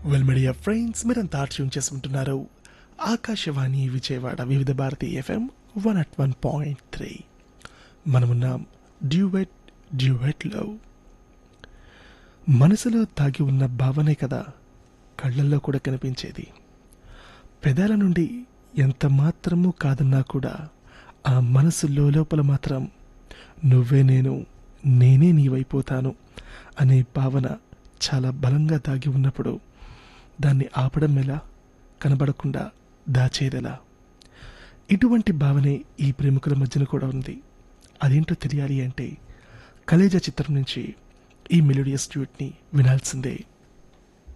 well media friends మీరంతా tune చేసుకుంటున్నారు Akashvani Vijayawada Vividh Bharati F M one at one point three మనమున్నాం duet డ్యూవెట్లో మనసులో తాగి ఉన్న భావనే కదా కళ్ళల్లో కూడా కనిపించేది పెదాల నుండి ఎంత మాత్రమూ కాదన్నా కూడా ఆ మనసు లోపల మాత్రం నువ్వే నేను నేనే నీవైపోతాను అనే భావన చాలా బలంగా దాగి ఉన్నప్పుడు దాన్ని ఆపడం ఎలా కనబడకుండా దాచేదెలా ఇటువంటి భావనే ఈ ప్రేమికుల మధ్యన కూడా ఉంది అదేంటో తెలియాలి అంటే కలేజా చిత్రం నుంచి ఈ మెలోడియస్ ట్యూట్ని వినాల్సిందే